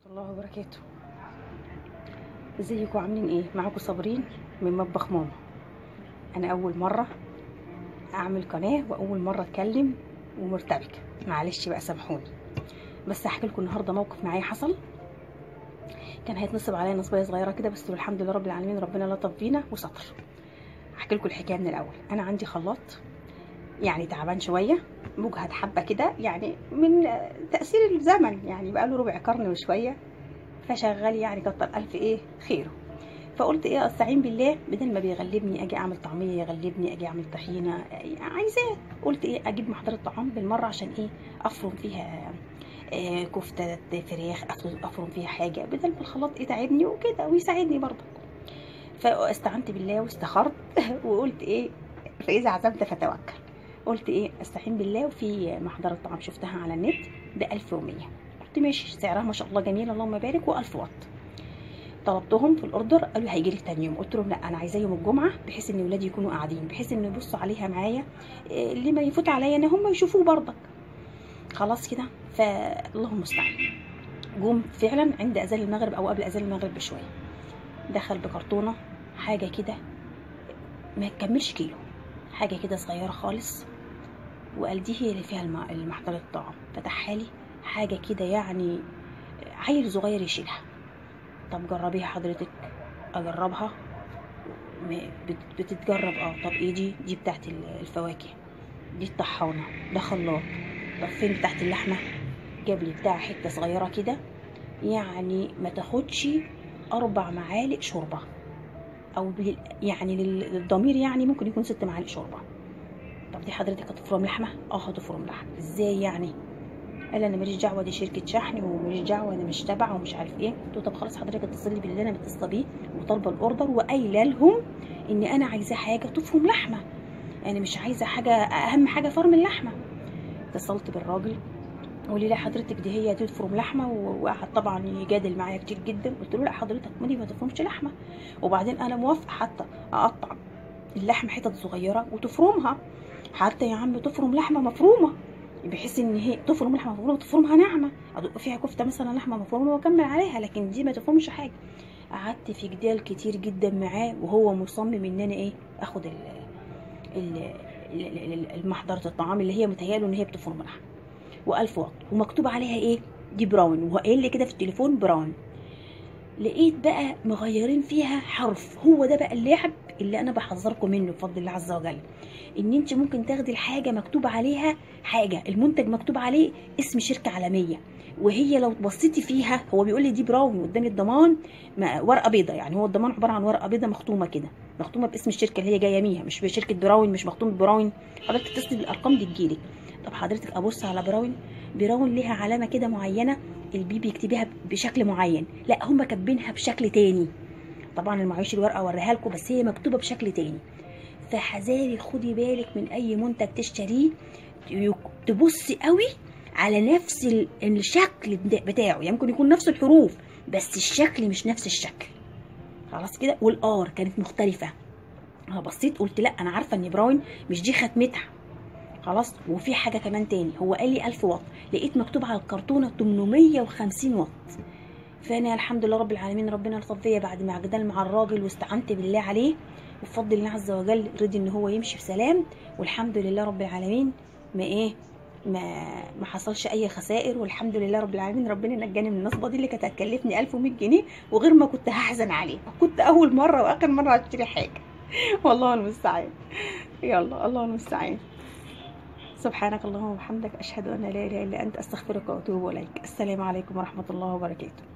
الله وبركاته ازيكم عاملين ايه معاكم صابرين من مطبخ ماما انا اول مره اعمل قناه واول مره اتكلم ومرتبكه معلش بقى سامحوني بس هحكي لكم النهارده موقف معايا حصل كان هيتنصب عليا نصبيه صغيره كده بس الحمد لله رب العالمين ربنا لطف بينا وستر هحكي لكم الحكايه من الاول انا عندي خلاط يعني تعبان شويه مجهد حبه كده يعني من تاثير الزمن يعني بقى له ربع قرن وشويه فشغال يعني كتر الف ايه خيره فقلت ايه استعين بالله بدل ما بيغلبني اجي اعمل طعميه يغلبني اجي اعمل طحينه عايزاه قلت ايه اجيب محضره طعام بالمره عشان ايه افرم فيها إيه كفته فراخ افرم فيها حاجه بدل ما الخلاط يتعبني وكده ويساعدني برضه فاستعنت بالله واستخرت وقلت ايه فاذا عزمت فتوكل قلت ايه استعين بالله وفي محضره طعام شفتها على النت ب 1100 قلت ماشي سعرها ما شاء الله جميل اللهم بارك و1000 واط طلبتهم في الاوردر قالوا هيجي لك تاني يوم قلت لهم لا انا عايزاه يوم الجمعه بحيث ان ولادي يكونوا قاعدين بحيث ان يبصوا عليها معايا اللي ما يفوت عليا ان هم يشوفوه برضك خلاص كده فاللهم المستعان جم فعلا عند اذان المغرب او قبل اذان المغرب بشويه دخل بكرتونه حاجه كده ما تكملش كيلو حاجه كده صغيره خالص وقال دي هي اللي فيها المحضره الطعام فتحها لي حاجه كده يعني عيل صغير يشيلها طب جربيها حضرتك اجربها بتتجرب اه طب ايه دي دي بتاعت الفواكه دي الطحانه ده خلاط طب فين بتاعت اللحمه جاب لي بتاع حته صغيره كده يعني ما تاخدش اربع معالق شوربه او يعني للضمير يعني ممكن يكون ست معالق شوربه طب دي حضرتك هتفرم لحمه اه هتفرم لحمه ازاي يعني قال انا ماليش دعوه دي شركه شحن وماليش دعوه انا مش تبع ومش عارف ايه قلت له طب خلاص حضرتك اتصلي باللي انا متصله بيه وطالبه الاوردر وقايله لهم ان انا عايزه حاجه تفرم لحمه انا يعني مش عايزه حاجه اهم حاجه فرم اللحمه اتصلت بالراجل ولي لا حضرتك دي هي تفرم لحمه وقعد طبعا يجادل معايا كتير جدا قلت له لا حضرتك مالي ما تفرمش لحمه وبعدين انا موافقه حتى اقطع اللحمه حتت صغيره وتفرمها حتى يا عم تفرم لحمه مفرومه بحيث ان هي تفرم لحمه مفرومه وتفرمها ناعمه ادق فيها كفته مثلا لحمه مفرومه واكمل عليها لكن دي ما تفرمش حاجه قعدت في جدال كتير جدا معاه وهو مصمم ان انا ايه اخد ال ال المحضره الطعام اللي هي متهياله ان هي بتفرم لحمه و1000 واط ومكتوب عليها ايه دي براون وهو قايل لي كده في التليفون براون لقيت بقى مغيرين فيها حرف هو ده بقى اللعب اللي انا بحذركم منه بفضل الله عز وجل ان انت ممكن تاخدي الحاجه مكتوب عليها حاجه المنتج مكتوب عليه اسم شركه عالميه وهي لو بصيتي فيها هو بيقول لي دي براون قدامي الضمان ورقه بيضه يعني هو الضمان عباره عن ورقه بيضه مختومه كده مختومه باسم الشركه اللي هي جايه بيها مش بشركه براون مش مختوم براون حضرتك تتصلي بالارقام دي تجيلك طب حضرتك ابص على براون براون ليها علامه كده معينه البي بيكتبيها بشكل معين لا هم كاتبينها بشكل تاني طبعا المعيش الورقه اوريها لكم بس هي مكتوبه بشكل تاني فحذاري خدي بالك من اي منتج تشتريه تبصي قوي على نفس الشكل بتاعه يعني ممكن يكون نفس الحروف بس الشكل مش نفس الشكل خلاص كده والار كانت مختلفه انا بصيت قلت لا انا عارفه ان براون مش دي ختمتها خلاص وفي حاجه كمان تاني هو قال لي 1000 واط لقيت مكتوب على الكرتونه 850 واط فانا الحمد لله رب العالمين ربنا لطف بيا بعد ما جدال مع الراجل واستعنت بالله عليه وبفضل الله عز وجل رضي ان هو يمشي بسلام والحمد لله رب العالمين ما ايه ما ما حصلش اي خسائر والحمد لله رب العالمين ربنا نجاني من النصبه دي اللي كانت هتكلفني 1100 جنيه وغير ما كنت هحزن عليها كنت اول مره واخر مره اشتري حاجه والله المستعان يلا الله المستعان سبحانك اللهم وبحمدك اشهد ان لا اله الا انت استغفرك واتوب اليك السلام عليكم ورحمه الله وبركاته